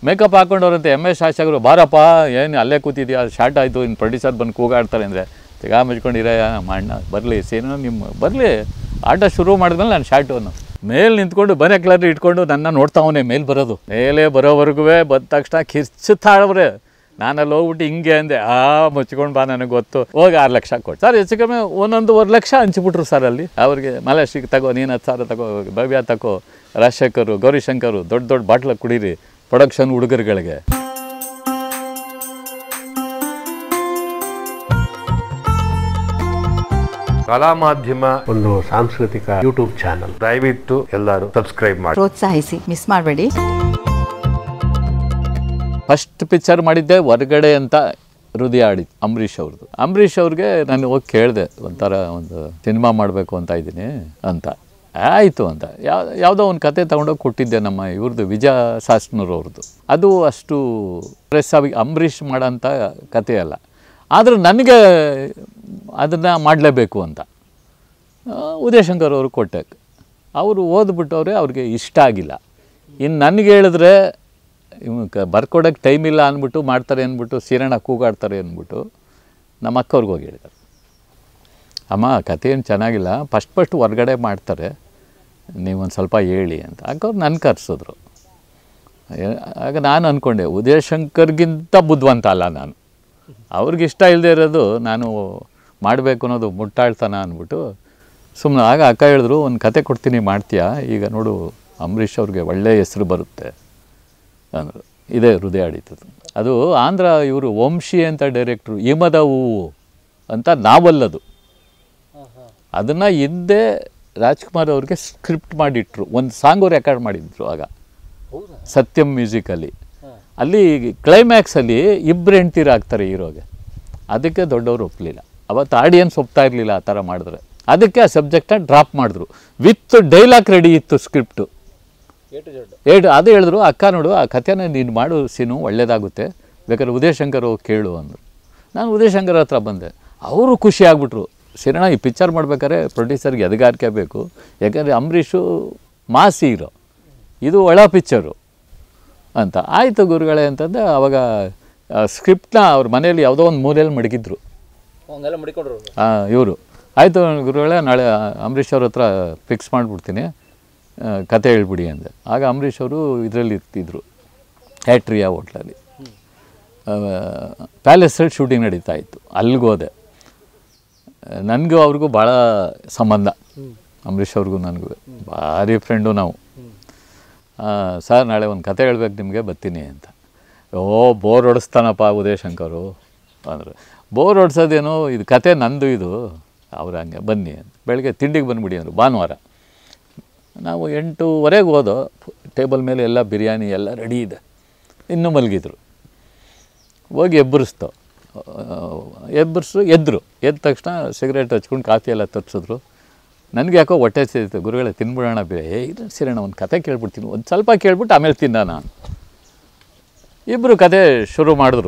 Makeup ಹಾಕೊಂಡವ್ರಂತೆ M S ಶಾಸಕರು ಬಾರಪ್ಪ ಏನು ಅಲ್ಲೇ ಕೂತಿದ್ಯಾ ಶಾರ್ಟ್ ಆಯಿತು ಇನ್ನು ಪ್ರೊಡ್ಯೂಸರ್ ಬಂದು ಕೂಗಾಡ್ತಾರೆ ಅಂದರೆ ತಿಗಾ ಮುಚ್ಕೊಂಡಿರ ಮಣ್ಣ ಬರಲಿ ಸೇನೋ ನಿಮ್ಮ ಬರಲಿ ಆಟ ಶುರು ಮಾಡಿದ್ಮೇಲೆ ನಾನು ಶಾರ್ಟು ಅನ್ನೋ ಮೇಲೆ ನಿಂತ್ಕೊಂಡು ಬನೆ ಕಲರ್ ಇಟ್ಕೊಂಡು ನನ್ನ ನೋಡ್ತಾವನೆ ಮೇಲೆ ಬರೋದು ಮೇಲೆ ಬರೋವರೆಗೂ ಬಂದ ತಕ್ಷಣ ಕಿರ್ಚುತ್ತಾಳವ್ರೆ ನಾನಲ್ಲಿ ಹೋಗ್ಬಿಟ್ಟು ಹಿಂಗೆ ಅಂದೆ ಆ ಮುಚ್ಕೊಂಡು ಬಾ ನನಗೆ ಗೊತ್ತು ಹೋಗಿ ಆರು ಲಕ್ಷ ಕೊಟ್ಟು ಸರ್ ಹೆಚ್ಚು ಕಮ್ಮಿ ಒಂದೊಂದುವರೆ ಲಕ್ಷ ಹಂಚಿಬಿಟ್ರು ಸರ್ ಅಲ್ಲಿ ಅವ್ರಿಗೆ ಮಲೇಶ್ರಿಗೆ ತಗೋ ನೀನು ಹತ್ತು ಸಾವಿರ ತಗೋ ಭವ್ಯ ತಗೋ ರಾಜಶೇಖರು ಗೌರಿಶಂಕರು ದೊಡ್ಡ ದೊಡ್ಡ ಬಾಟ್ಲ ಕುಡೀರಿ ಪ್ರೊಡಕ್ಷನ್ ಹುಡುಗರುಗಳಿಗೆ ಕಲಾ ಮಾಧ್ಯಮ ಒಂದು ಸಾಂಸ್ಕೃತಿಕ ಯೂಟ್ಯೂಬ್ ಚಾನಲ್ ದಯವಿಟ್ಟು ಎಲ್ಲರೂ ಸಬ್ಸ್ಕ್ರೈಬ್ ಮಾಡಿ ಪ್ರೋತ್ಸಾಹಿಸಿ ಮಿಸ್ ಮಾಡಬೇಡಿ ಫಸ್ಟ್ ಪಿಕ್ಚರ್ ಮಾಡಿದ್ದೆ ಹೊರಗಡೆ ಅಂತ ಹೃದಯ ಆಡಿ ಅಂಬರೀಷ್ ಅವ್ರದ್ದು ಅಂಬರೀಷ್ ಅವ್ರಿಗೆ ನಾನು ಹೋಗಿ ಕೇಳಿದೆ ಒಂಥರ ಒಂದು ಸಿನಿಮಾ ಮಾಡಬೇಕು ಅಂತ ಇದ್ದೀನಿ ಅಂತ ಆಯಿತು ಅಂತ ಯಾವ ಯಾವುದೋ ಒಂದು ಕತೆ ತೊಗೊಂಡೋಗಿ ಕೊಟ್ಟಿದ್ದೆ ನಮ್ಮ ಇವ್ರದ್ದು ವಿಜಯ ಶಾಸ್ತ್ರನೂರು ಅವ್ರದ್ದು ಅದು ಅಷ್ಟು ಪ್ರೆಸ್ ಆಗಿ ಅಂಬರೀಷ್ ಮಾಡೋಂಥ ಕತೆ ಅಲ್ಲ ಆದರೂ ನನಗೆ ಅದನ್ನು ಮಾಡಲೇಬೇಕು ಅಂತ ಆ, ಉದಯಶಂಕರ್ ಅವರು ಕೊಟ್ಟೆ ಅವರು ಓದ್ಬಿಟ್ಟವ್ರೆ ಅವ್ರಿಗೆ ಇಷ್ಟ ಆಗಿಲ್ಲ ಇನ್ನು ನನಗೆ ಹೇಳಿದ್ರೆ ಇವ್ ಕ ಬರ್ಕೊಡೋಕ್ಕೆ ಟೈಮ್ ಇಲ್ಲ ಅಂದ್ಬಿಟ್ಟು ಮಾಡ್ತಾರೆ ಅಂದ್ಬಿಟ್ಟು ಸೀರಣ ಕೂಗಾಡ್ತಾರೆ ಅಂದ್ಬಿಟ್ಟು ನಮ್ಮ ಅಕ್ಕವ್ರಿಗೆ ಹೋಗಿ ಹೇಳಿದ್ದಾರೆ ಅಮ್ಮ ಕತೆ ಏನು ಚೆನ್ನಾಗಿಲ್ಲ ಫಸ್ಟ್ ಫಸ್ಟ್ ಹೊರ್ಗಡೆ ಮಾಡ್ತಾರೆ ನೀವೊಂದು ಸ್ವಲ್ಪ ಹೇಳಿ ಅಂತ ಅಕ್ಕವ್ರು ನನ್ನ ಕರೆಸಿದ್ರು ಆಗ ನಾನು ಅಂದ್ಕೊಂಡೆ ಉದಯಶಂಕರ್ಗಿಂತ ಬುದ್ಧಿವಂತ ಅಲ್ಲ ನಾನು ಅವ್ರಿಗೆ ಇಷ್ಟ ಇಲ್ಲದೆ ಇರೋದು ನಾನು ಮಾಡಬೇಕು ಅನ್ನೋದು ಮುಟ್ಟಾಳ್ತನ ಅಂದ್ಬಿಟ್ಟು ಸುಮ್ಮನೆ ಆಗ ಅಕ್ಕ ಹೇಳಿದ್ರು ಒಂದು ಕತೆ ಕೊಡ್ತೀನಿ ಮಾಡ್ತೀಯಾ ಈಗ ನೋಡು ಅಂಬರೀಷ್ ಅವ್ರಿಗೆ ಒಳ್ಳೆಯ ಹೆಸರು ಬರುತ್ತೆ ಅಂದರು ಇದೇ ಹೃದಯ ಆಡಿತದು ಅದು ಆಂಧ್ರ ಇವರು ವಂಶಿ ಅಂತ ಡೈರೆಕ್ಟ್ರು ಹಿಮದ ಹೂವು ಅಂತ ನಾವಲ್ಲದು ಅದನ್ನು ಹಿಂದೆ ರಾಜ್ಕುಮಾರ್ ಅವ್ರಿಗೆ ಸ್ಕ್ರಿಪ್ಟ್ ಮಾಡಿಟ್ರು ಒಂದು ಸಾಂಗು ರೆಕಾರ್ಡ್ ಮಾಡಿದ್ರು ಆಗ ಸತ್ಯಂ ಮ್ಯೂಸಿಕಲ್ಲಿ ಅಲ್ಲಿ ಕ್ಲೈಮ್ಯಾಕ್ಸಲ್ಲಿ ಇಬ್ಬರು ಹೆಂಡ್ತೀರು ಆಗ್ತಾರೆ ಹೀರೋಗೆ ಅದಕ್ಕೆ ದೊಡ್ಡವರು ಒಪ್ಪಲಿಲ್ಲ ಅವತ್ತು ಆಡಿಯನ್ಸ್ ಒಪ್ತಾ ಇರಲಿಲ್ಲ ಆ ಥರ ಮಾಡಿದ್ರೆ ಅದಕ್ಕೆ ಆ ಸಬ್ಜೆಕ್ಟನ್ನ ಡ್ರಾಪ್ ಮಾಡಿದ್ರು ವಿತ್ ಡೈಲಾಗ್ ರೆಡಿ ಇತ್ತು ಸ್ಕ್ರಿಪ್ಟು ಏಟು ಅದು ಹೇಳಿದ್ರು ಅಕ್ಕ ನೋಡು ಆ ಕಥೆನ ನೀನು ಮಾಡು ಸೀನು ಒಳ್ಳೇದಾಗುತ್ತೆ ಬೇಕಾದ್ರೆ ಉದಯಶಂಕರ್ ಹೋಗಿ ಕೇಳು ಅಂದರು ನಾನು ಉದಯಶಂಕರ್ ಹತ್ರ ಬಂದೆ ಅವರು ಖುಷಿ ಆಗ್ಬಿಟ್ರು ಸಿರಣ ಈ ಪಿಕ್ಚರ್ ಮಾಡ್ಬೇಕಾದ್ರೆ ಪ್ರೊಡ್ಯೂಸರ್ಗೆ ಎದಗಾರಿಕೆ ಬೇಕು ಯಾಕಂದರೆ ಅಂಬರೀಷು ಮಾಸ್ ಹೀರೋ ಇದು ಒಳ ಪಿಕ್ಚರು ಅಂತ ಆಯಿತು ಗುರುಗಳೇ ಅಂತಂದು ಅವಾಗ ಸ್ಕ್ರಿಪ್ಟ್ನ ಅವ್ರ ಮನೆಯಲ್ಲಿ ಯಾವುದೋ ಒಂದು ಮೂಲೆಯಲ್ಲಿ ಮಡಗಿದ್ರು ಹಂಗೆಲ್ಲ ಮಡಿಕೊಂಡ್ರು ಇವರು ಆಯಿತು ಗುರುಗಳೇ ನಾಳೆ ಅಂಬರೀಷ್ ಅವ್ರ ಹತ್ರ ಫಿಕ್ಸ್ ಮಾಡಿಬಿಡ್ತೀನಿ ಆ, ಕತೆ ಹೇಳ್ಬಿಡಿ ಅಂದೆ ಆಗ ಅಂಬರೀಷ್ ಅವರು ಇದರಲ್ಲಿ ಇರ್ತಿದ್ರು ಹ್ಯಾಟ್ರಿಯಾ ಹೋಟ್ಲಲ್ಲಿ ಪ್ಯಾಲೇಸಲ್ಲಿ ಶೂಟಿಂಗ್ ನಡೀತಾ ಇತ್ತು ಅಲ್ಲಿಗೆ ಹೋದೆ ನನಗೂ ಅವ್ರಿಗೂ ಭಾಳ ಸಂಬಂಧ ಅಂಬರೀಷ್ ಅವ್ರಿಗೂ ನನಗೂ ಭಾರಿ ಫ್ರೆಂಡು ನಾವು ಆ, ಸರ್ ನಾಳೆ ಒಂದು ಕತೆ ಹೇಳ್ಬೇಕು ನಿಮಗೆ ಬರ್ತೀನಿ ಅಂತ ಓ ಬೋರ್ ಹೊಡಿಸ್ತಾನಪ್ಪ ಉದಯಶಂಕರು ಅಂದರು ಬೋರ್ ಹೊಡ್ಸೋದೇನು ಇದು ಕತೆ ನಂದು ಇದು ಅವ್ರು ಹಂಗೆ ಬನ್ನಿ ಅಂತ ಬೆಳಗ್ಗೆ ತಿಂಡಿಗೆ ಬಂದ್ಬಿಡಿ ಅಂದರು ಭಾನುವಾರ ನಾವು ಎಂಟೂವರೆಗೆ ಹೋದೋ ಟೇಬಲ್ ಮೇಲೆ ಎಲ್ಲ ಬಿರಿಯಾನಿ ಎಲ್ಲ ರೆಡಿ ಇದೆ ಇನ್ನೂ ಮಲಗಿದ್ರು ಹೋಗಿ ಎಬ್ಬರಿಸ್ತು ಎಬ್ಬರಿಸು ಎದ್ದರು ಎದ್ದ ತಕ್ಷಣ ಸಿಗರೇಟ್ ಹಚ್ಕೊಂಡು ಕಾಫಿ ಎಲ್ಲ ತರಿಸಿದ್ರು ನನಗೆ ಯಾಕೋ ಹೊಟ್ಟೆ ಸೇರಿತು ಗುರುಗಳೇ ತಿನ್ಬಿಡೋಣ ಬೇ ಏ ಇದು ಸಿರೋಣ ಒಂದು ಕತೆ ಕೇಳ್ಬಿಡ್ತೀನಿ ಒಂದು ಸ್ವಲ್ಪ ಕೇಳ್ಬಿಟ್ಟು ಆಮೇಲೆ ತಿನ್ನ ನಾನು ಇಬ್ಬರು ಕತೆ ಶುರು ಮಾಡಿದ್ರು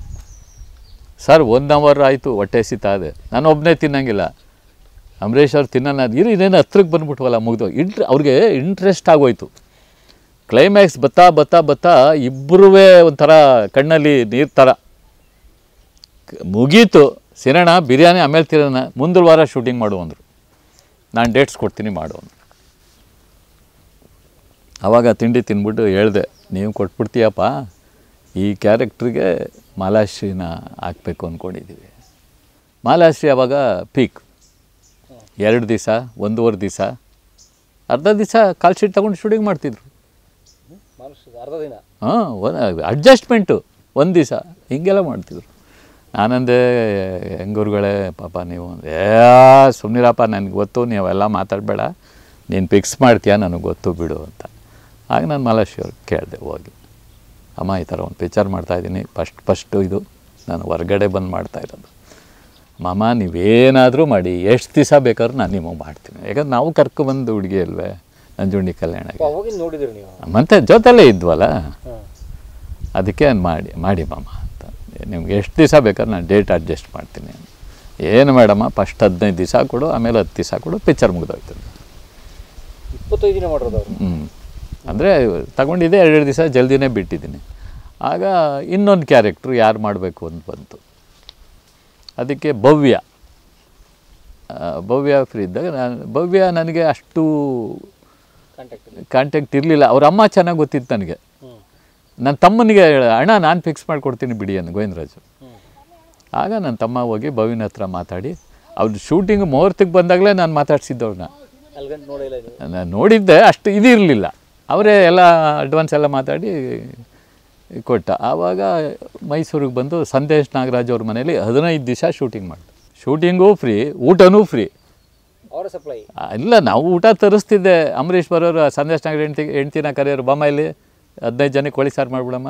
ಸರ್ ಒನ್ ಅವರ್ ಆಯಿತು ಹೊಟ್ಟೆ ಸಿತಾ ಇದೆ ನಾನು ಒಬ್ಬನೇ ತಿನ್ನಂಗಿಲ್ಲ ಅಂಬರೀಷ್ ಅವ್ರು ತಿನ್ನೋಣ ಇರು ಇದೇನು ಹತ್ರಕ್ಕೆ ಬಂದ್ಬಿಟ್ವಲ್ಲ ಮುಗ್ದು ಇಂಟ್ರ್ ಅವ್ರಿಗೆ ಇಂಟ್ರೆಸ್ಟ್ ಆಗೋಯ್ತು ಕ್ಲೈಮ್ಯಾಕ್ಸ್ ಬತ್ತಾ ಬತ್ತಾ ಬತ್ತಾ ಇಬ್ಬರೂ ಒಂಥರ ಕಣ್ಣಲ್ಲಿ ನೀರು ಥರ ಕ- ಮುಗೀತು ಸಿರೋಣ ಬಿರಿಯಾನಿ ಆಮೇಲೆ ತಿರೋಣ ಮುಂದಿನ ವಾರ ಶೂಟಿಂಗ್ ಮಾಡು ಅಂದರು ನಾನು ಡೇಟ್ಸ್ ಕೊಡ್ತೀನಿ ಮಾಡು ಅಂದ್ರು. ಆವಾಗ ತಿಂಡಿ ತಿಂದ್ಬಿಟ್ಟು ಹೇಳಿದೆ ನೀವು ಕೊಟ್ಬಿಡ್ತೀಯಪ್ಪ ಈ ಕ್ಯಾರೆಕ್ಟ್ರಿಗೆ ಮಾಲಾಶ್ರೀನ ಹಾಕಬೇಕು ಅಂದ್ಕೊಂಡಿದ್ದೀವಿ ಮಾಲಾಶ್ರೀ ಆವಾಗ ಪೀಕ್ ಎರಡು ದಿವಸ ಒಂದೂವರೆ ದಿವಸ ಅರ್ಧ ದಿವಸ ಕಾಲ್ ಶೀಟ್ ತೊಗೊಂಡು ಶೂಟಿಂಗ್ ಮಾಡ್ತಿದ್ರು ಅರ್ಧ ದಿನ ಹಾಂ ಅಡ್ಜಸ್ಟ್ಮೆಂಟು ಒಂದು ದಿವಸ ಹಿಂಗೆಲ್ಲ ಮಾಡ್ತಿದ್ರು ನಾನಂದೆ ಹೆಂಗೂರುಗಳೇ ಪಾಪ ನೀವು ಏ ಸುಮ್ಮನಿರಪ್ಪ ನನಗೆ ಗೊತ್ತು ನೀವೆಲ್ಲ ಮಾತಾಡಬೇಡ ನೀನು ಫಿಕ್ಸ್ ಮಾಡ್ತೀಯ ನನಗೆ ಗೊತ್ತು ಬಿಡು ಅಂತ ಆಗ ನಾನು ಮಾಲಾಶ್ರೀ ಅವ್ರಿಗೆ ಕೇಳಿದೆ ಹೋಗಿ ಅಮ್ಮ ಈ ಥರ ಒಂದು ಪಿಕ್ಚರ್ ಮಾಡ್ತಾಯಿದ್ದೀನಿ ಫಸ್ಟ್ ಫಸ್ಟು ಇದು ನಾನು ಹೊರ್ಗಡೆ ಬಂದು ಮಾಡ್ತಾ ಇರೋದು ಮಾಮ ನೀವೇನಾದರೂ ಮಾಡಿ ಎಷ್ಟು ದಿವಸ ಬೇಕಾದ್ರೂ ನಾನು ನಿಮಗೆ ಮಾಡ್ತೀನಿ ಯಾಕಂದ್ರೆ ನಾವು ಕರ್ಕೊಬಂದು ಹುಡುಗಿ ಅಲ್ವೇ ನಂಜುಂಡಿ ಕಲ್ಯಾಣಕ್ಕೆ ಅವಾಗಿನ ನೋಡಿದ್ರಿ ನೀವು ಮತ್ತೆ ಜೊತೆಲೇ ಇದ್ವಲ್ಲ ಅದಕ್ಕೆ ಮಾಡಿ ಮಾಡಿ ಮಾಮ ಅಂತ ನಿಮ್ಗೆ ಎಷ್ಟು ದಿವಸ ಬೇಕಾದ್ರೆ ನಾನು ಡೇಟ್ ಅಡ್ಜಸ್ಟ್ ಮಾಡ್ತೀನಿ ಏನು ಮೇಡಮ್ಮ ಫಸ್ಟ್ ಹದಿನೈದು ದಿವಸ ಕೊಡು ಆಮೇಲೆ ಹತ್ತು ದಿವಸ ಕೊಡು ಪಿಕ್ಚರ್ ಮುಗಿದೋಯ್ತು ಇಪ್ಪತ್ತೈದು ದಿನ ಮಾಡಿರೋದು ಅವ್ರು ಹ್ಞೂ ಅಂದರೆ ತಗೊಂಡಿದ್ದೆ ಎರಡು ದಿವಸ ಜಲ್ದಿನೇ ಬಿಟ್ಟಿದ್ದೀನಿ ಆಗ ಇನ್ನೊಂದು ಕ್ಯಾರೆಕ್ಟ್ರು ಯಾರು ಮಾಡಬೇಕು ಅಂತ ಬಂತು ಅದಕ್ಕೆ ಭವ್ಯ ಆ, ಭವ್ಯ ಫ್ರೀ ಇದ್ದಾಗ ನಾನು ಭವ್ಯ ನನಗೆ ಅಷ್ಟು ಕಾಂಟ್ಯಾಕ್ಟ್ ಕಾಂಟ್ಯಾಕ್ಟ್ ಇರಲಿಲ್ಲ ಅವ್ರ ಅಮ್ಮ ಚೆನ್ನಾಗಿ ಗೊತ್ತಿತ್ತು ನನಗೆ ಹ್ಞೂ ನನ್ನ ತಮ್ಮನಿಗೆ ಹೇಳ ಅಣ್ಣ ನಾನು ಫಿಕ್ಸ್ ಮಾಡಿಕೊಡ್ತೀನಿ ಬಿಡಿ ಅಂದ ಗೋವಿಂದರಾಜು ಹ್ಞೂ ಆಗ ನನ್ನ ತಮ್ಮ ಹೋಗಿ ಭವಿನ ಹತ್ರ ಮಾತಾಡಿ ಅವ್ರು ಶೂಟಿಂಗ್ ಮುಹೂರ್ತಕ್ಕೆ ಬಂದಾಗಲೇ ನಾನು ಮಾತಾಡ್ಸಿದ್ದವ್ರನ್ನ ಅಲ್ಗಂಟ ನೋಡಿಲ್ಲ ನೀವು ನಾನು ನೋಡಿದ್ದೆ ಅಷ್ಟು ಇದಿರಲಿಲ್ಲ ಅವರೇ ಎಲ್ಲ ಅಡ್ವಾನ್ಸ್ ಎಲ್ಲ ಮಾತಾಡಿ ಕೊಟ್ಟ ಆವಾಗ ಮೈಸೂರಿಗೆ ಬಂದು ಸಂದೇಶ್ ನಾಗರಾಜ್ ಅವ್ರ ಮನೇಲಿ ಹದಿನೈದು ದಿವಸ ಶೂಟಿಂಗ್ ಮಾಡಿದೆ ಶೂಟಿಂಗೂ ಫ್ರೀ ಊಟನೂ ಫ್ರೀ ಅವರ ಸಪ್ಲೈ ಇಲ್ಲ ನಾವು ಊಟ ತರಿಸ್ತಿದ್ದೆ ಅಂಬರೀಷ್ ಬರೋರು ಸಂದೇಶ್ ನಾಗರ ಹೆಂಡ್ತಿ ಹೆಂಡ್ತಿನ ಕರೆಯೋರು ಬಮ್ಮ ಇಲ್ಲಿ ಹದಿನೈದು ಜನಕ್ಕೆ ಕೋಳಿ ಸಾರು ಮಾಡ್ಬಿಡಮ್ಮ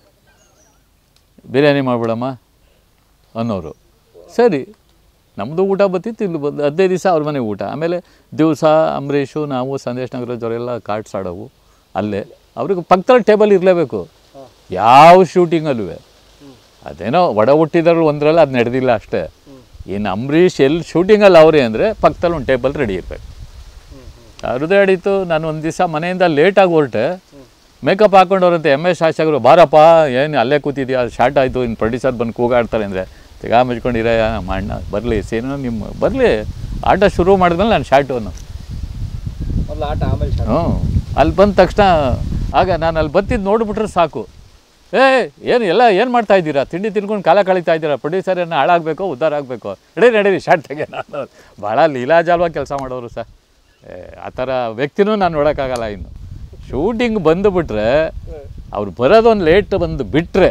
ಬಿರಿಯಾನಿ ಮಾಡ್ಬಿಡಮ್ಮ ಅನ್ನೋರು ಸರಿ ನಮ್ಮದು ಊಟ ಬತ್ತಿತ್ತು ಇಲ್ಲಿ ಬಂದು ಹದಿನೈದು ದಿವಸ ಅವ್ರ ಮನೆ ಊಟ ಆಮೇಲೆ ದಿವಸ ಅಂಬರೀಷು ನಾವು ಸಂದೇಶ್ ನಾಗರಾಜ್ ಅವರೆಲ್ಲ ಕಾರ್ಡ್ಸ್ ಆಡೋವು ಅಲ್ಲೇ ಅವ್ರಿಗೆ ಪಕ್ಕದಲ್ಲಿ ಟೇಬಲ್ ಇರಲೇಬೇಕು ಯಾವ ಶೂಟಿಂಗಲ್ಲೂ ಅದೇನೋ ಒಡ ಹುಟ್ಟಿದ್ರು ಒಂದರಲ್ಲಿ ಅದು ನಡೆದಿಲ್ಲ ಅಷ್ಟೇ ಇನ್ನು ಅಂಬರೀಷ್ ಎಲ್ಲಿ ಶೂಟಿಂಗಲ್ಲಿ ಅವರೇ ಅಂದರೆ ಪಕ್ಕದಲ್ಲಿ ಒಂದು ಟೇಬಲ್ ರೆಡಿ ಇರಬೇಕು ಹೃದಯ ಹಿಡಿತು ನಾನು ಒಂದು ದಿವಸ ಮನೆಯಿಂದ ಲೇಟಾಗಿ ಹೊರಟೆ ಮೇಕಪ್ ಹಾಕೊಂಡವ್ರಂತೆ ಎಮ್ ಎಸ್ ಶಾಸಕರು ಬಾರಪ್ಪ ಏನು ಅಲ್ಲೇ ಕೂತಿದ್ಯಾ ಶಾರ್ಟ್ ಆಯಿತು ಇನ್ನು ಪ್ರೊಡ್ಯೂಸರ್ ಬಂದು ಕೂಗಾಡ್ತಾರೆ ಅಂದರೆ ತಿಗಾ ಮುಚ್ಕೊಂಡಿರ ಅಣ್ಣ ಬರಲಿ ಸೇನೋ ನಿಮ್ಮ ಬರಲಿ ಆಟ ಶುರು ಮಾಡಿದ್ಮೇಲೆ ನಾನು ಶಾರ್ಟು ಅನ್ನೋ ಮೊದಲು ಆಟ ಆಮೇಲೆ ಶಾರ್ಟ್ ಹ್ಞೂ ಅಲ್ಲಿ ಬಂದ ತಕ್ಷಣ ಆಗ ನಾನು ಅಲ್ಲಿ ಬತ್ತಿದ್ದು ನೋಡ್ಬಿಟ್ರೆ ಸಾಕು ಏ ಏನು ಎಲ್ಲ ಏನು ಮಾಡ್ತಾ ಇದ್ದೀರಾ ತಿಂಡಿ ತಿನ್ಕೊಂಡು ಕಾಲ ಕಳೀತಾ ಇದ್ದೀರಾ ಪ್ರೊಡ್ಯೂಸರ್ ಏನು ಹಾಳಾಗಬೇಕು ಉದ್ಧಾರ ಆಗಬೇಕು ನಡೀರಿ ನಡೀರಿ ಶಾರ್ಟ್ ತೆಗೆ ನಾನು ಭಾಳ ಲೀಲಾಜಾಲವಾಗಿ ಕೆಲಸ ಮಾಡೋರು ಸರ್ ಏ, ಆ ಥರ ವ್ಯಕ್ತಿನೂ ನಾನು ನೋಡೋಕ್ಕಾಗಲ್ಲ ಇನ್ನು ಶೂಟಿಂಗ್ ಬಂದುಬಿಟ್ರೆ ಅವ್ರು ಬರೋದೊಂದು ಲೇಟ್ ಬಂದು ಬಿಟ್ಟರೆ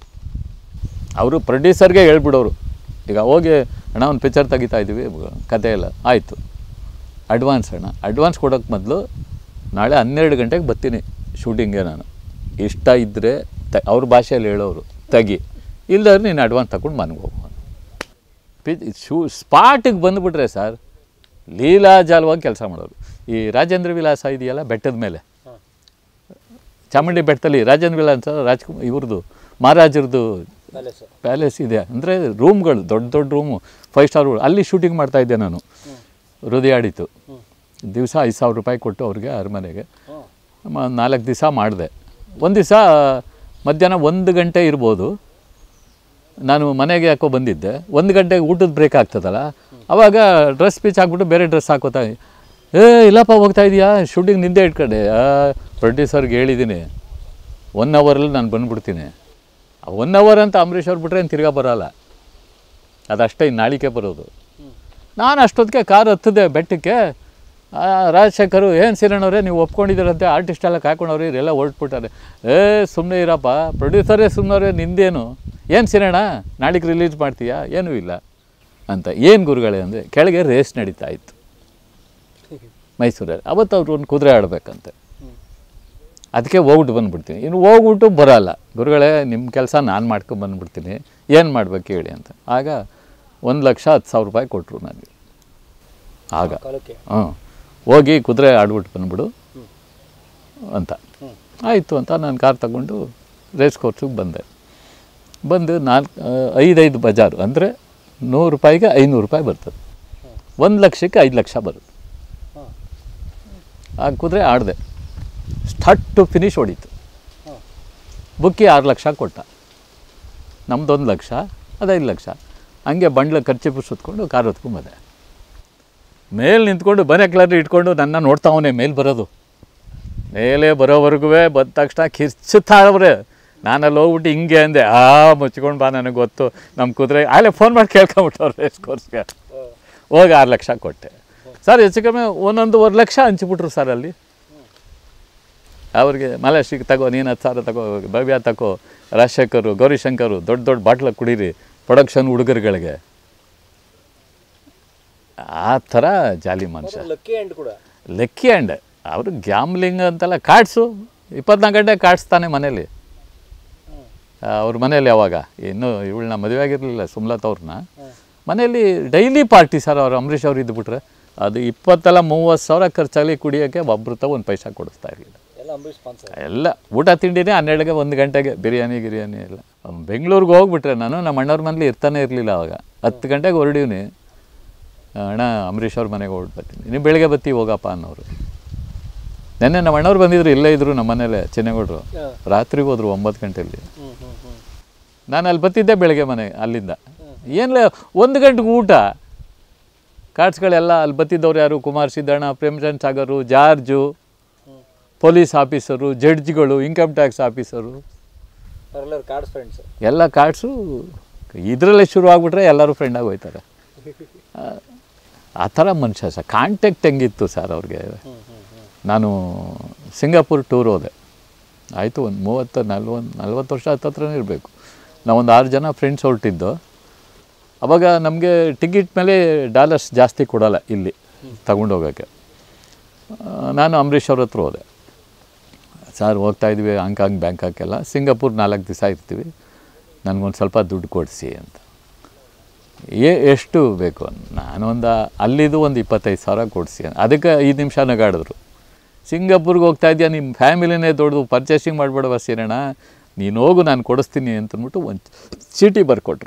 ಅವರು ಪ್ರೊಡ್ಯೂಸರ್ಗೆ ಹೇಳ್ಬಿಡೋರು ಈಗ ಹೋಗಿ ಅಣ್ಣ ಒಂದು ಪಿಕ್ಚರ್ ತೆಗಿತಾ ಇದ್ದೀವಿ ಕತೆ ಎಲ್ಲ ಆಯಿತು ಅಡ್ವಾನ್ಸ್ ಅಣ್ಣ ಅಡ್ವಾನ್ಸ್ ಕೊಡೋಕ್ಕೆ ಮೊದಲು ನಾಳೆ ಹನ್ನೆರಡು ಗಂಟೆಗೆ ಬರ್ತೀನಿ ಶೂಟಿಂಗ್ಗೆ ನಾನು ಇಷ್ಟ ಇದ್ದರೆ ತ ಅವ್ರ ಭಾಷೆಯಲ್ಲಿ ಹೇಳೋರು ತೆಗಿ ಇಲ್ದಾದ್ರೆ ನೀನು ಅಡ್ವಾನ್ಸ್ ತಗೊಂಡು ಮನೆಗೆ ಹೋಗು ಪಿ ಶೂ ಸ್ಪಾಟಿಗೆ ಬಂದುಬಿಟ್ರೆ ಸರ್ ಲೀಲಾಜಾಲವಾಗಿ ಕೆಲಸ ಮಾಡೋರು ಈ ರಾಜೇಂದ್ರ ವಿಲಾಸ ಇದೆಯಲ್ಲ ಬೆಟ್ಟದ ಮೇಲೆ ಚಾಮುಂಡಿ ಬೆಟ್ಟದಲ್ಲಿ ರಾಜೇಂದ್ರ ವಿಲಾಸ ರಾಜ್ಕುಮಾರ್ ಇವ್ರದ್ದು ಮಹಾರಾಜರದ್ದು ಪ್ಯಾಲೇಸ್ ಪ್ಯಾಲೇಸ್ ಇದೆ ಅಂದರೆ ರೂಮ್ಗಳು ದೊಡ್ಡ ದೊಡ್ಡ ರೂಮು ಫೈವ್ ಸ್ಟಾರ್ ಅಲ್ಲಿ ಶೂಟಿಂಗ್ ಮಾಡ್ತಾ ಇದ್ದೆ ನಾನು ಹೃದಯ ಆಡಿತು ದಿವಸ ಐದು ಸಾವಿರ ರೂಪಾಯಿ ಕೊಟ್ಟು ಅವ್ರಿಗೆ ಅರಮನೆಗೆ ಮ- ನಾಲ್ಕು ದಿವಸ ಮಾಡಿದೆ ಒಂದು ದಿವಸ ಮಧ್ಯಾಹ್ನ ಒಂದು ಗಂಟೆ ಇರ್ಬೋದು ನಾನು ಮನೆಗೆ ಯಾಕೋ ಬಂದಿದ್ದೆ ಒಂದು ಗಂಟೆಗೆ ಊಟದ ಬ್ರೇಕ್ ಆಗ್ತದಲ್ಲ ಅವಾಗ ಡ್ರೆಸ್ ಪೀಚ್ ಹಾಕ್ಬಿಟ್ಟು ಬೇರೆ ಡ್ರೆಸ್ ಹಾಕೋತಾ ಏ ಇಲ್ಲಪ್ಪ ಹೋಗ್ತಾ ಇದೀಯಾ ಶೂಟಿಂಗ್ ನಿಂದೆ ಇಟ್ಕೊಂಡೆ ಪ್ರೊಡ್ಯೂಸರ್ಗೆ ಹೇಳಿದ್ದೀನಿ ಒನ್ ಅವರಲ್ಲಿ ನಾನು ಬಂದ್ಬಿಡ್ತೀನಿ ಒನ್ ಅವರ್ ಅಂತ ಅಂಬರೀಷ್ ಅವ್ರು ಬಿಟ್ರೆ ಏನು ತಿರ್ಗಾ ಬರೋಲ್ಲ ಅದಷ್ಟೇ ಇನ್ನು ನಾಳಿಕೆ ಬರೋದು ನಾನು ಅಷ್ಟೊತ್ತಿಗೆ ಕಾರ್ ಹತ್ತಿದೆ ಬೆಟ್ಟಕ್ಕೆ ಆ, ರಾಜಶೇಖರು ಏನು ಸಿರಣ್ಣವ್ರೆ ನೀವು ಒಪ್ಕೊಂಡಿದ್ದೀರಂತೆ ಆರ್ಟಿಸ್ಟ್ ಎಲ್ಲ ಕಾಯ್ಕೊಂಡವ್ರಿ ಇವರೆಲ್ಲ ಹೊರಟ್ಬಿಟ್ಟಾರೆ ಏ ಸುಮ್ಮನೆ ಇರಪ್ಪ ಪ್ರೊಡ್ಯೂಸರೇ ಸುಮ್ಮನವ್ರೆ ನಿಂದೇನು ಏನು ಸಿರಣ್ಣ ನಾಳೆಗೆ ರಿಲೀಸ್ ಮಾಡ್ತೀಯಾ ಏನೂ ಇಲ್ಲ ಅಂತ ಏನು ಗುರುಗಳೇ ಅಂದರೆ ಕೆಳಗೆ ರೇಸ್ ನಡೀತಾ ಇತ್ತು ಮೈಸೂರಲ್ಲಿ ಅವತ್ತು ಅವ್ರು ಒಂದು ಕುದುರೆ ಆಡಬೇಕಂತೆ ಅದಕ್ಕೆ ಹೋಗ್ಬಿಟ್ಟು ಬಂದುಬಿಡ್ತೀನಿ ಇನ್ನು ಹೋಗ್ಬಿಟ್ಟು ಬರೋಲ್ಲ ಗುರುಗಳೇ ನಿಮ್ಮ ಕೆಲಸ ನಾನು ಮಾಡ್ಕೊಂಡು ಬಂದುಬಿಡ್ತೀನಿ ಏನು ಮಾಡ್ಬೇಕು ಹೇಳಿ ಅಂತ ಆಗ ಒಂದು ಲಕ್ಷ ಹತ್ತು ಸಾವಿರ ರೂಪಾಯಿ ಕೊಟ್ಟರು ನನಗೆ ಆಗ ಕಾಲಕ್ಕೆ ಹಾಂ ಹೋಗಿ ಕುದುರೆ ಆಡ್ಬಿಟ್ಟು ಬಂದ್ಬಿಡು ಅಂತ ಆಯಿತು ಅಂತ ನಾನು ಕಾರ್ ತಗೊಂಡು ರೇಸ್ ಕೋರ್ಸಿಗೆ ಬಂದೆ ಬಂದು ನಾಲ್ಕು ಐದೈದು ಬಜಾರು ಅಂದರೆ ನೂರು ರೂಪಾಯಿಗೆ ಐನೂರು ರೂಪಾಯಿ ಬರ್ತದೆ ಒಂದು ಲಕ್ಷಕ್ಕೆ ಐದು ಲಕ್ಷ ಬರುತ್ತೆ ಹಾಂ ಆ ಕುದುರೆ ಆಡಿದೆ ಸ್ಟಾರ್ಟ್ ಟು ಫಿನಿಶ್ ಹೊಡೀತು ಹಾಂ ಬುಕ್ಕಿ ಆರು ಲಕ್ಷ ಕೊಟ್ಟ ನಮ್ದೊಂದು ಲಕ್ಷ ಅದೈದು ಲಕ್ಷ ಹಂಗೆ ಬಂಡ್ಲ ಖರ್ಚು ಸುತ್ಕೊಂಡು ಕಾರ್ ಹೊತ್ಕೊಂಬಂದೆ ಮೇಲೆ ನಿಂತ್ಕೊಂಡು ಬನೆ ಕಲರ್ ಇಟ್ಕೊಂಡು ನನ್ನ ನೋಡ್ತಾವನೆ ಮೇಲೆ ಬರೋದು ಮೇಲೆ ಬರೋವರೆಗೂ ಬಂದ ತಕ್ಷಣ ಕಿರ್ಚುತ್ತಾವ್ರೆ ನಾನಲ್ಲಿ ಹೋಗ್ಬಿಟ್ಟು ಹಿಂಗೆ ಅಂದೆ ಆ ಮುಚ್ಕೊಂಡು ಬಾ ನನಗೆ ಗೊತ್ತು ನಮ್ಮ ಕುದುರೆ ಆಲೇ ಫೋನ್ ಮಾಡಿ ಕೇಳ್ಕೊಂಬಿಟ್ಟವ್ರು ರೇಸ್ ಕೋರ್ಸ್ಗೆ ಹೋಗಿ ಆರು ಲಕ್ಷ ಕೊಟ್ಟೆ ಸರ್ ಹೆಚ್ಚು ಕಮ್ಮಿ ಒಂದೊಂದುವರೆ ಲಕ್ಷ ಹಂಚಿಬಿಟ್ರು ಸರ್ ಅಲ್ಲಿ ಅವ್ರಿಗೆ ಮಲೇಶಿಗೆ ತಗೋ ನೀನು ಹತ್ತು ಸಾವಿರ ತಗೋ ಭವ್ಯ ತಗೋ ರಾಜಶೇಖರು ಗೌರಿಶಂಕರು ದೊಡ್ಡ ದೊಡ್ಡ ಬಾಟ್ಲ ಕುಡೀರಿ ಪ್ರೊಡಕ್ಷನ್ ಹುಡುಗರುಗಳಿಗೆ ಆ ಥರ ಜಾಲಿ ಮನುಷ್ಯ ಲಕ್ಕಿ ಎಂಡ್ ಕೂಡ ಲೆಕ್ಕಿ ಆ್ಯಂಡ್ ಅವರು ಗ್ಯಾಮ್ಲಿಂಗ್ ಅಂತೆಲ್ಲ ಕಾಡ್ಸು ಇಪ್ಪತ್ನಾಲ್ಕು ಗಂಟೆ ಕಾಡಿಸ್ತಾನೆ ಮನೇಲಿ ಅವ್ರ ಮನೇಲಿ ಯಾವಾಗ ಇನ್ನೂ ಇವಳನ್ನ ಮದುವೆ ಆಗಿರಲಿಲ್ಲ ಸುಮ್ಲತ್ ಅವ್ರನ್ನ ಮನೇಲಿ ಡೈಲಿ ಪಾರ್ಟಿ ಸರ್ ಅವ್ರು ಅಂಬರೀಷ್ ಅವ್ರು ಇದ್ದುಬಿಟ್ರೆ ಅದು ಇಪ್ಪತ್ತಲ್ಲ ಮೂವತ್ತು ಸಾವಿರ ಖರ್ಚಾಗಲಿ ಕುಡಿಯೋಕ್ಕೆ ಒಬ್ರು ತ ಒಂದು ಪೈಸಾ ಕೊಡಿಸ್ತಾ ಇರಲಿಲ್ಲ ಎಲ್ಲ ಅಂಬರೀಷ್ ಸ್ಪಾನ್ಸರ್ ಎಲ್ಲ ಊಟ ತಿಂಡಿನೇ ಹನ್ನೆರಡಿಗೆ ಒಂದು ಗಂಟೆಗೆ ಬಿರಿಯಾನಿ ಗಿರಿಯಾನಿ ಎಲ್ಲ ಬೆಂಗಳೂರಿಗೆ ಹೋಗ್ಬಿಟ್ರೆ ನಾನು ನಮ್ಮ ಅಣ್ಣವ್ರ ಮನೇಲಿ ಇರ್ತಾನೆ ಇರಲಿಲ್ಲ ಅವಾಗ ಹತ್ತು ಗಂಟೆಗೆ ಹೊರಡೀವ್ನಿ ಅಣ್ಣ ಅಂಬರೀಷ್ ಅವ್ರ ಮನೆಗೆ ಹೊರಟು ಬರ್ತೀನಿ ನೀವು ಬೆಳಗ್ಗೆ ಬತ್ತಿ ಹೋಗಪ್ಪ ಅನ್ನೋರು ನೆನ್ನೆ ನಮ್ಮ ಅಣ್ಣವ್ರು ಬಂದಿದ್ರು ಇಲ್ಲೇ ಇದ್ರು ನಮ್ಮ ಮನೇಲೆ ಚೆನ್ನಗೌಡರು ರಾತ್ರಿಗೆ ಹೋದ್ರು ಒಂಬತ್ತು ಗಂಟೆಯಲ್ಲಿ ಹ್ಞೂ ನಾನು ಅಲ್ಲಿ ಬರ್ತಿದ್ದೆ ಬೆಳಗ್ಗೆ ಮನೆ ಅಲ್ಲಿಂದ ಏನಿಲ್ಲ ಒಂದು ಗಂಟೆಗೆ ಊಟ ಕಾರ್ಡ್ಸ್ಗಳೆಲ್ಲ ಅಲ್ಲಿ ಬರ್ತಿದ್ದವ್ರು ಯಾರು Kumar Siddanna Premchand Sagar George police officer ಜಡ್ಜ್ಗಳು ಇನ್ಕಮ್ ಟ್ಯಾಕ್ಸ್ ಆಫೀಸರು ಅವರೆಲ್ಲರೂ ಕಾರ್ಡ್ಸ್ ಫ್ರೆಂಡ್ಸ್ ಎಲ್ಲ ಕಾರ್ಡ್ಸು ಇದರಲ್ಲೇ ಶುರು ಆಗಿಬಿಟ್ರೆ ಎಲ್ಲರೂ ಫ್ರೆಂಡ್ ಆಗಿ ಹೋಯ್ತಾರೆ ಆ, ಆ ಥರ ಮನುಷ್ಯ ಸರ್ ಕಾಂಟ್ಯಾಕ್ಟ್ ಹೆಂಗಿತ್ತು ಸರ್ ಅವ್ರಿಗೆ ನಾನು ಸಿಂಗಾಪುರ್ ಟೂರ್ ಹೋದೆ ಆಯಿತು ಒಂದು ಮೂವತ್ತು ನಲ್ವತ್ತು ನಲ್ವತ್ತು ವರ್ಷ ಹತ್ತತ್ರನೇ ಇರಬೇಕು ನಾವೊಂದು ಆರು ಜನ ಫ್ರೆಂಡ್ಸ್ ಹೊರಟಿದ್ದು ಅವಾಗ ನಮಗೆ ಟಿಕೆಟ್ ಮೇಲೆ ಡಾಲರ್ಸ್ ಜಾಸ್ತಿ ಕೊಡೋಲ್ಲ ಇಲ್ಲಿ ತಗೊಂಡು ಹೋಗೋಕ್ಕೆ ಆ, ನಾನು ಅಂಬರೀಷ್ ಅವ್ರ ಹತ್ರ ಹೋದೆ ಸರ್ ಹೋಗ್ತಾ ಇದ್ವಿ ಹಾಂಗ್ಕಾಂಗ್ ಬ್ಯಾಂಕಾಕೆಲ್ಲ ಸಿಂಗಾಪುರ್ ನಾಲ್ಕು ದಿವಸ ಇರ್ತೀವಿ ನನಗೊಂದು ಸ್ವಲ್ಪ ದುಡ್ಡು ಕೊಡಿಸಿ ಅಂತ ಏ ಎಷ್ಟು ಬೇಕು ನಾನೊಂದು ಅಲ್ಲಿದು ಒಂದು ಇಪ್ಪತ್ತೈದು ಸಾವಿರ ಕೊಡಿಸಿ ಅದಕ್ಕೆ ಐದು ನಿಮಿಷ ನಗಾಡಿದ್ರು ಸಿಂಗಾಪುರ್ಗೆ ಹೋಗ್ತಾ ಇದೆಯಾ ನಿಮ್ಮ ಫ್ಯಾಮಿಲಿನೇ ದೊಡ್ಡದು ಪರ್ಚೇಸಿಂಗ್ ಮಾಡಿಬಿಡುವ ಸೀರಣ್ಣ ನೀನು ಹೋಗು ನಾನು ಕೊಡಿಸ್ತೀನಿ ಅಂತಂದ್ಬಿಟ್ಟು ಒಂದು ಚೀಟಿ ಬರ್ಕೊಟ್ರು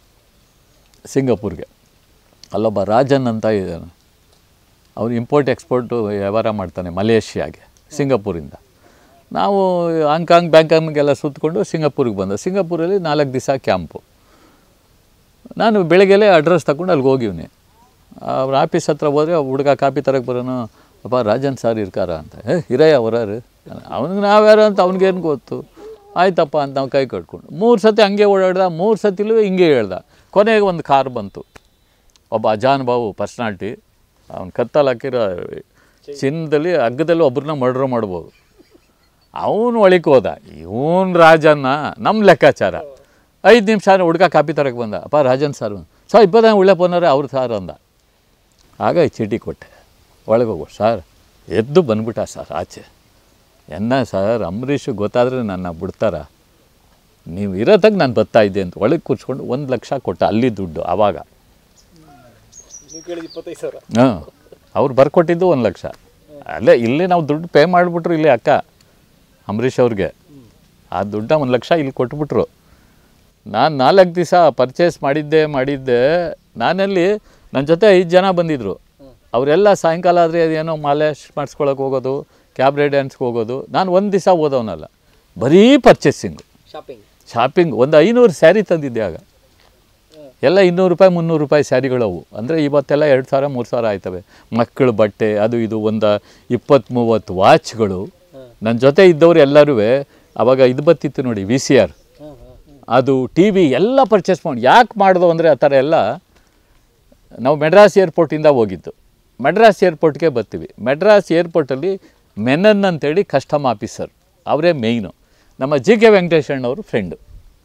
ಸಿಂಗಾಪುರ್ಗೆ ಅಲ್ಲೊಬ್ಬ ರಾಜನ್ ಅಂತ ಇದ್ದಾನೆ ಅವ್ರು ಇಂಪೋರ್ಟ್ ಎಕ್ಸ್ಪೋರ್ಟು ವ್ಯವಹಾರ ಮಾಡ್ತಾನೆ ಮಲೇಷ್ಯಾಗೆ ಸಿಂಗಾಪುರಿಂದ ನಾವು ಹಾಂಗ್ಕಾಂಗ್ ಬ್ಯಾಂಕಾಂಗೆಲ್ಲ ಸುತ್ತಕೊಂಡು ಸಿಂಗಾಪುರಿಗೆ ಬಂದ ಸಿಂಗಾಪುರಲ್ಲಿ ನಾಲ್ಕು ದಿವಸ ಕ್ಯಾಂಪು ನಾನು ಬೆಳಗ್ಗೆಲೇ ಅಡ್ರೆಸ್ ತಗೊಂಡು ಅಲ್ಲಿಗೆ ಹೋಗಿವ್ನಿ ಅವ್ರ ಆಫೀಸ್ ಹತ್ರ ಹೋದರೆ ಹುಡುಗ ಕಾಪಿ ತರಕ್ಕೆ ಬರೋನು ಅಪ್ಪ ರಾಜನ್ ಸರ್ ಇರ್ಕಾರ ಅಂತ ಏ ಹಿರಯ್ಯ ಅವರಾರು ಅವ್ನಿಗೆ ನಾವ್ಯಾರು ಅಂತ ಅವ್ನಿಗೇನು ಗೊತ್ತು ಆಯ್ತಪ್ಪ ಅಂತ ನಾವು ಕೈ ಕಟ್ಕೊಂಡು ಮೂರು ಸತಿ ಹಂಗೆ ಓಡಾಡ್ದ ಮೂರು ಸತಿಲೂ ಹಿಂಗೆ ಹೇಳ್ದ ಕೊನೆಗೆ ಒಂದು ಕಾರ್ ಬಂತು ಒಬ್ಬ ಅಜಾನ್ ಬಾಬು ಪರ್ಸ್ನಾಲ್ಟಿ ಅವ್ನು ಕತ್ತಲ್ಲಿ ಹಾಕಿರೋ ಚಿನ್ನದಲ್ಲಿ ಹಗ್ಗದಲ್ಲಿ ಒಬ್ಬರನ್ನ ಮರ್ಡ್ರ್ ಮಾಡ್ಬೋದು ಅವನು ಒಳಗೆ ಹೋದ ಇವನು ರಾಜನ್ನ ನಮ್ಮ ಲೆಕ್ಕಾಚಾರ ಐದು ನಿಮಿಷ ಹುಡುಗ ಕಾಪಿ ತರಕ್ಕೆ ಬಂದ ಅಪ್ಪ ರಾಜನ್ ಸರ್ ಸೊ ಇಪ್ಪತ್ತ ಒಳ್ಳೆ ಪೋನರೆ ಅವ್ರು ಸಾರ್ ಅಂದ ಆಗ ಈ ಚೀಟಿ ಕೊಟ್ಟೆ ಒಳಗೆ ಹೋಗು ಸರ್ ಎದ್ದು ಬಂದ್ಬಿಟ್ಟ ಸರ್ ಆಚೆ ಎನ್ನ ಸರ್ ಅಂಬರೀಷ್ ಗೊತ್ತಾದರೆ ನನ್ನ ಬಿಡ್ತಾರ ನೀವು ಇರೋದಾಗ ನಾನು ಬರ್ತಾ ಇದ್ದೆ ಅಂತ ಒಳಗೆ ಕೂರ್ಸ್ಕೊಂಡು ಒಂದು ಲಕ್ಷ ಕೊಟ್ಟ ಅಲ್ಲಿ ದುಡ್ಡು ಆವಾಗ ನೀವು ಕೇಳಿದ ಇಪ್ಪತ್ತೈದು ಸಾವಿರ ಹಾಂ ಅವ್ರು ಬರ್ಕೊಟ್ಟಿದ್ದು ಒಂದು ಲಕ್ಷ ಅಲ್ಲೇ ಇಲ್ಲಿ ನಾವು ದುಡ್ಡು ಪೇ ಮಾಡಿಬಿಟ್ರು ಇಲ್ಲಿ ಅಕ್ಕ ಅಂಬರೀಷ್ ಅವ್ರಿಗೆ ಆ ದುಡ್ಡ ಒಂದು ಲಕ್ಷ ಇಲ್ಲಿ ಕೊಟ್ಬಿಟ್ರು ನಾನು ನಾಲ್ಕು ದಿವಸ ಪರ್ಚೇಸ್ ಮಾಡಿದ್ದೆ ಮಾಡಿದ್ದೆ ನಾನಲ್ಲಿ ನನ್ನ ಜೊತೆ ಐದು ಜನ ಬಂದಿದ್ದರು ಅವರೆಲ್ಲ ಸಾಯಂಕಾಲ ಆದರೆ ಏನೋ ಮಾಲೇಶ್ ಮಾಡಿಸ್ಕೊಳಕ್ಕೆ ಹೋಗೋದು ಕ್ಯಾಬ್ರೆ ಡ್ಯಾನ್ಸ್ಗೆ ಹೋಗೋದು ನಾನು ಒಂದು ದಿವಸ ಓದೋನಲ್ಲ ಬರೀ ಪರ್ಚೇಸಿಂಗು ಶಾಪಿಂಗ್ ಶಾಪಿಂಗ್ ಒಂದು ಐನೂರು ಸ್ಯಾರಿ ತಂದಿದ್ದೆ ಆಗ ಎಲ್ಲ ಇನ್ನೂರು ರೂಪಾಯಿ ಮುನ್ನೂರು ರೂಪಾಯಿ ಸ್ಯಾರಿಗಳವು ಅಂದರೆ ಇವತ್ತೆಲ್ಲ ಎರಡು ಸಾವಿರ ಮೂರು ಸಾವಿರ ಆಯ್ತವೆ ಮಕ್ಕಳ ಬಟ್ಟೆ ಅದು ಇದು ಒಂದು ಇಪ್ಪತ್ತು ಮೂವತ್ತು ವಾಚ್ಗಳು ನನ್ನ ಜೊತೆ ಇದ್ದವ್ರು ಎಲ್ಲರೂ ಅವಾಗ ಇದು ಬತ್ತಿತ್ತು ನೋಡಿ ವಿ ಸಿ ಆರ್ ಅದು ಟಿ ವಿ ಎಲ್ಲ ಪರ್ಚೇಸ್ ಮಾಡಿ ಯಾಕೆ ಮಾಡ್ದು ಅಂದರೆ ಆ ಥರ ಎಲ್ಲ ನಾವು ಮೆಡ್ರಾಸ್ ಏರ್ಪೋರ್ಟಿಂದ ಹೋಗಿದ್ದು ಮೆಡ್ರಾಸ್ ಏರ್ಪೋರ್ಟ್ಗೆ ಬರ್ತೀವಿ ಮೆಡ್ರಾಸ್ ಏರ್ಪೋರ್ಟಲ್ಲಿ ಮೆನನ್ ಅಂತೇಳಿ ಕಸ್ಟಮ್ ಆಫೀಸರ್ ಅವರೇ ಮೇಯ್ನು ನಮ್ಮ ಜಿ ಕೆ ವೆಂಕಟೇಶಣ್ಣವರು ಫ್ರೆಂಡು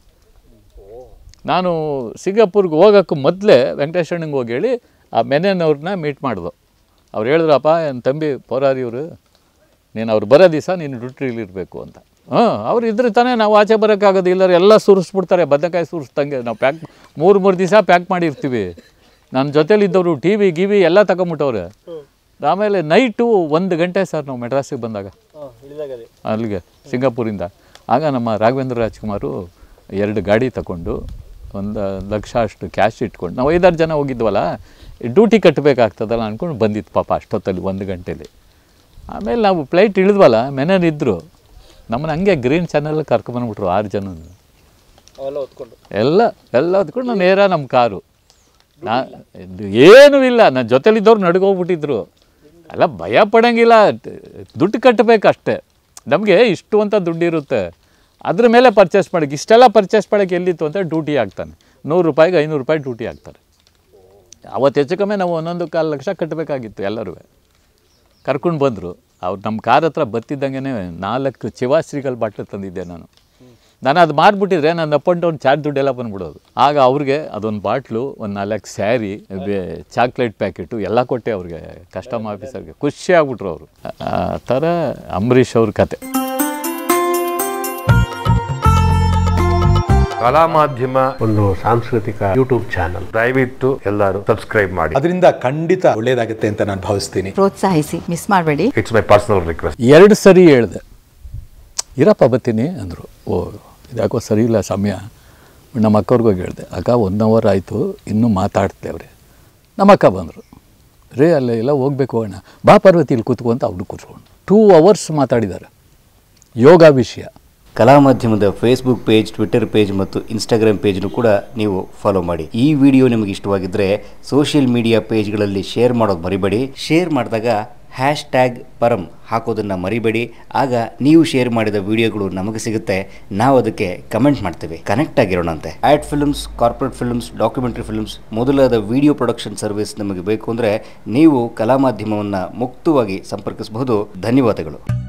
ನಾನು ಸಿಂಗಾಪುರ್ಗೆ ಹೋಗೋಕ್ಕೆ ಮೊದಲೇ ವೆಂಕಟೇಶಣ್ಣಂಗೆ ಹೋಗಿ ಹೇಳಿ ಆ ಮೆನನ್ನವ್ರನ್ನ ಮೀಟ್ ಮಾಡಿದ್ರು ಅವ್ರು ಹೇಳಿದ್ರಪ್ಪ ನನ್ನ ತಂಬಿ ಪೋರಾರಿ ಇವರು ನೀನು ಅವ್ರು ಬರೋ ದಿವಸ ನೀನು ಡ್ಯೂಟಿಲಿ ಇರಬೇಕು ಅಂತ ಹಾಂ ಅವ್ರು ಇದ್ರೆ ತಾನೇ ನಾವು ಆಚೆ ಬರೋಕ್ಕಾಗೋದು ಇಲ್ಲರು ಎಲ್ಲ ಸುರಿಸ್ಬಿಡ್ತಾರೆ ಬದನೆಕಾಯಿ ಸುರಿಸ್ದಂಗೆ ನಾವು ಪ್ಯಾಕ್ ಮೂರು ಮೂರು ದಿವಸ ಪ್ಯಾಕ್ ಮಾಡಿರ್ತೀವಿ ನನ್ನ ಜೊತೇಲಿದ್ದವರು ಟಿ ವಿ ಗಿವಿ ಎಲ್ಲ ತಗೊಂಬಿಟ್ಟವ್ರೆ ಆಮೇಲೆ ನೈಟು ಒಂದು ಗಂಟೆ ಸರ್ ನಾವು ಮೆಡ್ರಾಸಿಗೆ ಬಂದಾಗ ಹಾಂ ಇಳಿದಾಗ ಅದೇ ಅಲ್ಲಿಗೆ ಸಿಂಗಾಪುರಿಂದ ಆಗ ನಮ್ಮ ರಾಘವೇಂದ್ರ ರಾಜ್ಕುಮಾರು ಎರಡು ಗಾಡಿ ತಗೊಂಡು ಒಂದು ಲಕ್ಷ ಅಷ್ಟು ಕ್ಯಾಶ್ ಇಟ್ಕೊಂಡು ನಾವು ಐದಾರು ಜನ ಹೋಗಿದ್ವಲ್ಲ ಡ್ಯೂಟಿ ಕಟ್ಟಬೇಕಾಗ್ತದಲ್ಲ ಅಂದ್ಕೊಂಡು ಬಂದಿತ್ತು ಪಾಪ ಅಷ್ಟೊತ್ತಲ್ಲಿ ಒಂದು ಗಂಟೆಲಿ ಆಮೇಲೆ ನಾವು ಫ್ಲೈಟ್ ಇಳಿದ್ವಲ್ಲ ಮೆನೇನಿದ್ದರು ನಮ್ಮನ್ನ ಹಂಗೆ ಗ್ರೀನ್ ಚಾನಲ್ ಕರ್ಕೊಂಬಂದ್ಬಿಟ್ರು ಆರು ಜನ ಅವೆಲ್ಲ ಹೊತ್ಕೊಂಡು ಎಲ್ಲ ಎಲ್ಲ ಹೊತ್ಕೊಂಡು ನೇರ ನಮ್ಮ ಕಾರು ನಾ ಇದು ಏನೂ ಇಲ್ಲ ನನ್ನ ಜೊತೆಲಿದ್ದವ್ರು ನಡ್ಗೋಗ್ಬಿಟ್ಟಿದ್ರು ಅಲ್ಲ ಭಯ ಪಡೋಂಗಿಲ್ಲ ದುಡ್ಡು ಕಟ್ಟಬೇಕಷ್ಟೇ ನಮಗೆ ಇಷ್ಟು ಅಂತ ದುಡ್ಡು ಇರುತ್ತೆ ಅದ್ರ ಮೇಲೆ ಪರ್ಚೇಸ್ ಮಾಡೋಕ್ಕೆ ಇಷ್ಟೆಲ್ಲ ಪರ್ಚೇಸ್ ಮಾಡೋಕ್ಕೆ ಎಲ್ಲಿತ್ತು ಅಂತ ಡ್ಯೂಟಿ ಆಗ್ತಾನೆ ನೂರು ರೂಪಾಯಿಗೆ ಐನೂರು ರೂಪಾಯಿ ಡ್ಯೂಟಿ ಆಗ್ತಾರೆ ಅವತ್ತು ಹೆಚ್ಚು ಕಮ್ಮಿ ನಾವು ಒಂದೊಂದು ಕಾಲು ಲಕ್ಷ ಕಟ್ಟಬೇಕಾಗಿತ್ತು ಎಲ್ಲರೂ ಕರ್ಕೊಂಡು ಬಂದರು ಅವ್ರು ನಮ್ಮ ಕಾರ್ ಹತ್ರ ಬರ್ತಿದ್ದಂಗೆ ನಾಲ್ಕು ಚಿವಾಶ್ರೀಗಳ ಬಾಟ್ಲು ತಂದಿದ್ದೆ ನಾನು ನಾನು ಅದು ಮಾರ್ಬಿಟ್ಟಿದ್ರೆ ನನ್ನ ಅಪ್ ಆ್ಯಂಡ್ ಡೌನ್ ಚಾರ್ಜ್ ದುಡ್ಡೆಲ್ಲ ಬಂದ್ಬಿಡೋದು ಆಗ ಅವ್ರಿಗೆ ಅದೊಂದು ಬಾಟ್ಲು ಒಂದು ನಾಲ್ಕು ಸ್ಯಾರಿ ಚಾಕ್ಲೇಟ್ ಪ್ಯಾಕೆಟು ಎಲ್ಲ ಕೊಟ್ಟೆ ಅವ್ರಿಗೆ ಕಸ್ಟಮ್ ಆಫೀಸರ್ಗೆ ಖುಷಿ ಆಗ್ಬಿಟ್ರು ಅವರು ಆ ಥರ ಅಂಬರೀಷ್ ಅವ್ರ ಕತೆ ಕಲಾ ಮಾಧ್ಯಮ ಒಂದು ಸಾಂಸ್ಕೃತಿಕ ಯೂಟ್ಯೂಬ್ ಚಾನಲ್ ದಯವಿಟ್ಟು ಎಲ್ಲರೂ ಸಬ್ಸ್ಕ್ರೈಬ್ ಮಾಡಿ ಅದರಿಂದ ಖಂಡಿತ ಒಳ್ಳೇದಾಗುತ್ತೆ ಅಂತ ನಾನು ಭಾವಿಸ್ತೀನಿ ಪ್ರೋತ್ಸಾಹಿಸಿ ಮಿಸ್ ಮಾಡಬೇಡಿ ಇಟ್ಸ್ ಮೈ ಪರ್ಸನಲ್ ರಿಕ್ವೆಸ್ಟ್ ಎರಡು ಸರಿ ಹೇಳ್ದೆ ಇರಪ್ಪ ಬರ್ತೀನಿ ಅಂದರು ಓ ಇದ್ಯಾಕೋ ಸರಿ ಇಲ್ಲ ಸಮಯ ನಮ್ಮ ಅಕ್ಕವ್ರಿಗೆ ಹೋಗಿ ಹೇಳಿದೆ ಅಕ್ಕ ಒನ್ ಅವರ್ ಆಯಿತು ಇನ್ನೂ ಮಾತಾಡ್ತೇವೆ ಅವ್ರೆ ನಮ್ಮ ಅಕ್ಕ ಬಂದರು ರೇ ಅಲ್ಲ ಎಲ್ಲ ಹೋಗ್ಬೇಕು ಅಣ್ಣ ಬಾ ಪಾರ್ವತಿ ಇಲ್ಲಿ ಕೂತ್ಕೊ ಅಂತ ಅವ್ರು ಕೂತ್ಕೊಂಡು ಟೂ ಅವರ್ಸ್ ಮಾತಾಡಿದ್ದಾರೆ ಯೋಗ ವಿಷಯ ಕಲಾ ಮಾಧ್ಯಮದ ಫೇಸ್ಬುಕ್ ಪೇಜ್ ಟ್ವಿಟರ್ ಪೇಜ್ ಮತ್ತು ಇನ್ಸ್ಟಾಗ್ರಾಮ್ ಪೇಜ್ನು ಕೂಡ ನೀವು ಫಾಲೋ ಮಾಡಿ ಈ ವಿಡಿಯೋ ನಿಮಗೆ ಇಷ್ಟವಾಗಿದ್ದರೆ ಸೋಷಿಯಲ್ ಮೀಡಿಯಾ ಪೇಜ್ಗಳಲ್ಲಿ ಶೇರ್ ಮಾಡೋದು ಮರಿಬೇಡಿ ಶೇರ್ ಮಾಡಿದಾಗ ಹ್ಯಾಶ್ ಟ್ಯಾಗ್ ಪರಂ ಹಾಕೋದನ್ನು ಮರಿಬೇಡಿ ಆಗ ನೀವು ಶೇರ್ ಮಾಡಿದ ವಿಡಿಯೋಗಳು ನಮಗೆ ಸಿಗುತ್ತೆ ನಾವು ಅದಕ್ಕೆ ಕಮೆಂಟ್ ಮಾಡ್ತೇವೆ ಕನೆಕ್ಟ್ ಆಗಿರೋಣಂತೆ ad films corporate films documentary films ಮೊದಲಾದ ವಿಡಿಯೋ ಪ್ರೊಡಕ್ಷನ್ ಸರ್ವಿಸ್ ನಮಗೆ ಬೇಕು ಅಂದರೆ ನೀವು ಕಲಾ ಮಾಧ್ಯಮವನ್ನು ಮುಕ್ತವಾಗಿ ಸಂಪರ್ಕಿಸಬಹುದು ಧನ್ಯವಾದಗಳು